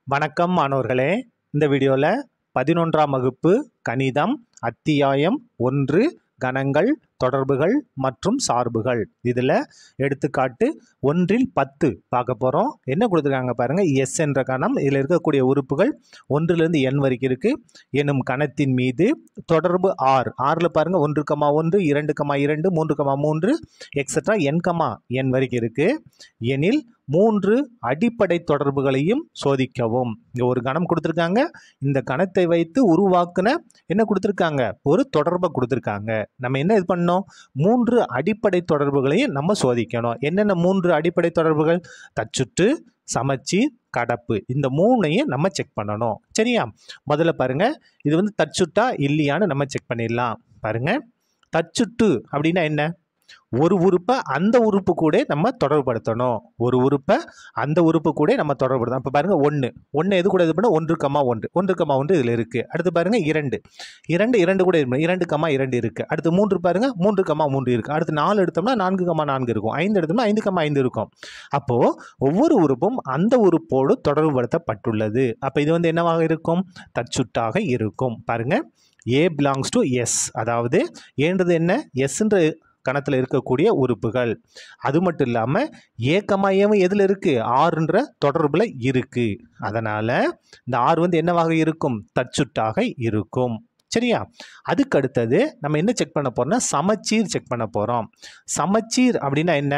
வணக்கம் மாணவர்களே இந்த வீடியோவில் பதினொன்றாம் வகுப்பு கணிதம் அத்தியாயம் ஒன்று கணங்கள் தொடர்புகள் மற்றும் சார்புகள் இதில் எடுத்துக்காட்டு ஒன்றில் பத்து பார்க்க போகிறோம் என்ன கொடுத்துருக்காங்க பாருங்கள் எஸ் என்ற கணம் இதில் இருக்கக்கூடிய உறுப்புகள் ஒன்றிலிருந்து எண் வரைக்கும் இருக்குது எனும் கணத்தின் மீது தொடர்பு ஆர் ஆறில் பாருங்கள் ஒன்று கமா ஒன்று இரண்டு கமா இரண்டு மூன்று கமா மூன்று எக்ஸட்ரா என் கமா என் வரைக்கும் இருக்குது எனில் மூன்று அடிப்படை தொடர்புகளையும் சோதிக்கவும் இங்கே ஒரு கணம் கொடுத்துருக்காங்க இந்த கணத்தை வைத்து உருவாக்குன என்ன கொடுத்துருக்காங்க ஒரு தொடர்பை கொடுத்துருக்காங்க நம்ம என்ன இது பண்ணோம் மூன்று அடிப்படை தொடர்புகளையும் நம்ம சோதிக்கணும் என்னென்ன மூன்று அடிப்படை தொடர்புகள் தச்சுற்று சமச்சீர் கடப்பு இந்த மூணையும் நம்ம செக் பண்ணணும் சரியா முதல்ல பாருங்க இது வந்து தச்சுட்டா இல்லையான்னு நம்ம செக் பண்ணிடலாம் பாருங்க தச்சுட்டு அப்படின்னா என்ன ஒரு உறுப்பை அந்த உறுப்பு கூட நம்ம தொடர்புபடுத்தணும் ஒரு உறுப்பை அந்த உறுப்பு கூட நம்ம தொடர்புபடுத்தணும் இப்போ பாருங்க ஒன்று ஒன்று எது கூட இது பண்ண ஒன்று கமா ஒன்று ஒன்று கமா ஒன்று இதில் இருக்குது அடுத்து பாருங்க இரண்டு இரண்டு இரண்டு கூட இது பண்ணு. இரண்டு கமா இரண்டு இருக்குது அடுத்து மூன்று பாருங்க மூன்று கமா மூன்று இருக்குது அடுத்து நாலு எடுத்தோம்னா நான்கு கமா நான்கு இருக்கும் ஐந்து எடுத்தோம்னா ஐந்து கமா ஐந்து இருக்கும் அப்போது ஒவ்வொரு உறுப்பும் அந்த உறுப்போடு தொடர்புபடுத்தப்பட்டுள்ளது அப்போ இது வந்து என்னவாக இருக்கும் தச்சுட்டாக இருக்கும் பாருங்க ஏ பிலாங்ஸ் டு எஸ் அதாவது ஏன்றது என்ன எஸ்ன்ற கணத்தில் இருக்கக்கூடிய உறுப்புகள் அது மட்டும் இல்லாமல் ஏக்கமாயவும் எதில் இருக்குது ஆறுன்ற தொடர்பில் இருக்குது அதனால் இந்த ஆறு வந்து என்னவாக இருக்கும் தச்சுட்டாக இருக்கும் சரியா அதுக்கு அடுத்தது நம்ம என்ன செக் பண்ண போறோம்னா சமச்சீர் செக் பண்ண போகிறோம் சமச்சீர் அப்படின்னா என்ன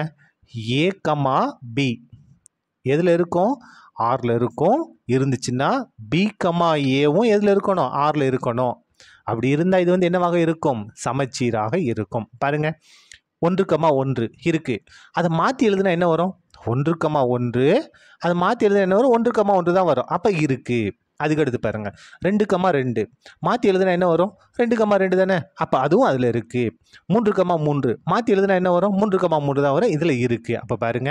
ஏ கமா பி எதில் இருக்கும் ஆறில் இருக்கும் இருந்துச்சுன்னா பி கமா ஏவும் எதில் இருக்கணும் ஆறில் இருக்கணும் அப்படி இருந்தால் இது வந்து என்னவாக இருக்கும் சமச்சீராக இருக்கும் பாருங்க ஒன்று கமா ஒன்று இருக்கு அதை மாற்றி எழுதுனா என்ன வரும் ஒன்று கமா ஒன்று அதை மாற்றி எழுதுனா என்ன வரும் ஒன்று கமா ஒன்று தான் வரும் அப்போ இருக்கு அதுக்கு அடுத்து பாருங்க ரெண்டு கமா ரெண்டு மாற்றி எழுதுனா என்ன வரும் ரெண்டு கமா ரெண்டு தானே அப்போ அதுவும் அதில் இருக்குது மூன்று கமா மூன்று மாற்றி எழுதுனா என்ன வரும் மூன்று கமா மூன்று தான் வரும் இதில் இருக்குது அப்போ பாருங்க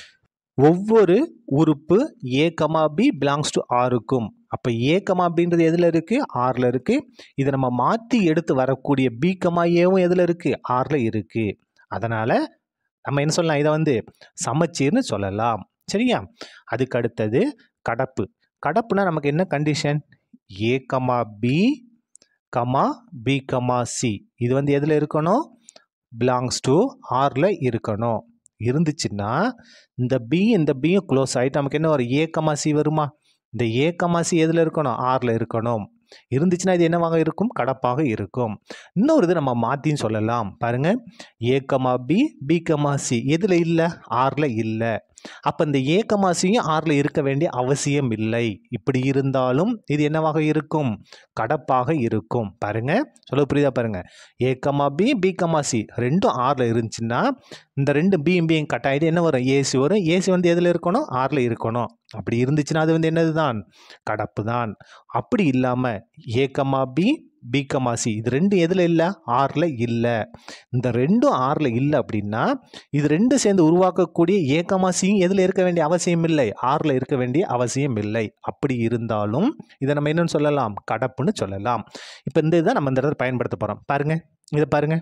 ஒவ்வொரு உறுப்பு A comma B belongs to ஆருக்கும் அப்போ ஏ கமா பின்றது எதில் இருக்குது ஆறில் இருக்குது இதை நம்ம மாற்றி எடுத்து வரக்கூடிய பி கமா ஏவும் எதில் இருக்குது ஆறில் இருக்குது அதனால் நம்ம என்ன சொல்லலாம் இதை வந்து சமச்சீர்னு சொல்லலாம் சரியா அதுக்கு அடுத்தது கடப்பு கடப்புனா நமக்கு என்ன condition A comma B comma B comma C இது வந்து எதில் இருக்கணும் பிலாங்ஸ் டு ஆரில் இருக்கணும் இருந்துச்சுன்னா இந்த பி இந்த பியும் க்ளோஸ் ஆகிட்டு நமக்கு என்ன வரும் ஏ கமா சி வருமா இந்த ஏ கமா சி எதில் இருக்கணும் ஆறில் இருக்கணும் இருந்துச்சுன்னா இது என்னவாக இருக்கும் கடப்பாக இருக்கும் இன்னொரு இது நம்ம மாற்றின்னு சொல்லலாம் பாருங்க A comma B B comma C எதில் இல்லை ஆறில் இல்லை அப்போ இந்த ஏ கமா சியும் ஆறில் இருக்க வேண்டிய அவசியம் இல்லை இப்படி இருந்தாலும் இது என்னவாக இருக்கும் கடப்பாக இருக்கும் பாருங்க சொல்ல புரியுதா பாருங்க A comma B B comma C ரெண்டும் ஆறில் இருந்துச்சுன்னா இந்த ரெண்டு பியும் பியும் கட் ஆகிட்டு என்ன வரும் ஏசி வரும் ஏசி வந்து எதில் இருக்கணும் ஆறில் இருக்கணும் அப்படி இருந்துச்சுன்னா அது வந்து என்னது தான் கடப்பு தான் அப்படி இல்லாமல் A comma B B comma C இது ரெண்டும் எதில் இல்லை ஆறில் இல்லை இந்த ரெண்டும் ஆறில் இல்லை அப்படின்னா இது ரெண்டும் சேர்ந்து உருவாக்கக்கூடிய ஏ கமா சியும் எதில் இருக்க வேண்டிய அவசியம் இல்லை ஆறில் இருக்க வேண்டிய அவசியம் இல்லை அப்படி இருந்தாலும் இதை நம்ம என்னன்னு சொல்லலாம் கடப்புன்னு சொல்லலாம் இப்போ இந்த இதை நம்ம இந்த இடத்துல பயன்படுத்த போகிறோம் பாருங்க இதை பாருங்க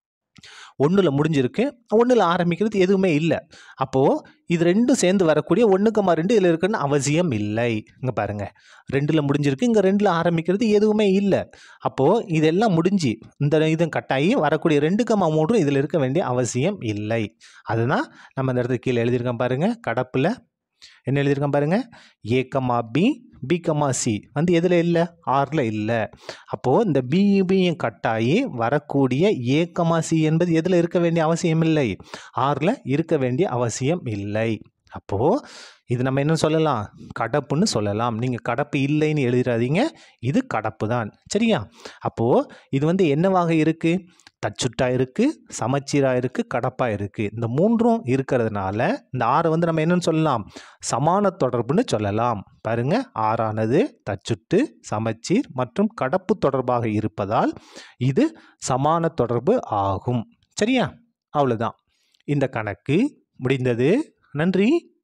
ஒன்றில் முடிஞ்சிருக்கு ஒன்றில் ஆரம்பிக்கிறது எதுவுமே இல்லை அப்போது இது ரெண்டும் சேர்ந்து வரக்கூடிய ஒன்றுக்கமா ரெண்டு இதில் இருக்குன்னு அவசியம் இல்லை இங்கே பாருங்கள் ரெண்டில் முடிஞ்சிருக்கு இங்கே ரெண்டில் ஆரம்பிக்கிறது எதுவுமே இல்லை அப்போது இதெல்லாம் முடிஞ்சு இந்த இது கட்டாயி வரக்கூடிய ரெண்டு கமா மூன்றும் இதில் இருக்க வேண்டிய அவசியம் இல்லை அதுதான் நம்ம இந்த இடத்துல கீழே எழுதியிருக்கோம் பாருங்கள் கடப்பில் என்ன எழுதியிருக்கோம் பாருங்கள் A comma B B comma C வந்து எதில் இல்லை ஆறில் இல்லை அப்போது இந்த பியும் கட்டாயி வரக்கூடிய ஏ கமா சி என்பது எதில் இருக்க வேண்டிய அவசியம் இல்லை ஆறில் இருக்க வேண்டிய அவசியம் இல்லை அப்போது இது நம்ம என்ன சொல்லலாம் கடப்புன்னு சொல்லலாம் நீங்கள் கடப்பு இல்லைன்னு எழுதிடாதீங்க இது கடப்பு தான் சரியா அப்போது இது வந்து என்னவாக இருக்குது தச்சுட்டா இருக்குது சமச்சீராக இருக்குது கடப்பாக இருக்குது இந்த மூன்றும் இருக்கிறதுனால இந்த ஆறை வந்து நம்ம என்னன்னு சொல்லலாம் சமான தொடர்புன்னு சொல்லலாம் பாருங்க ஆறானது தச்சுட்டு சமச்சீர் மற்றும் கடப்பு தொடர்பாக இருப்பதால் இது சமான தொடர்பு ஆகும் சரியா அவ்வளோதான் இந்த கணக்கு முடிந்தது நன்றி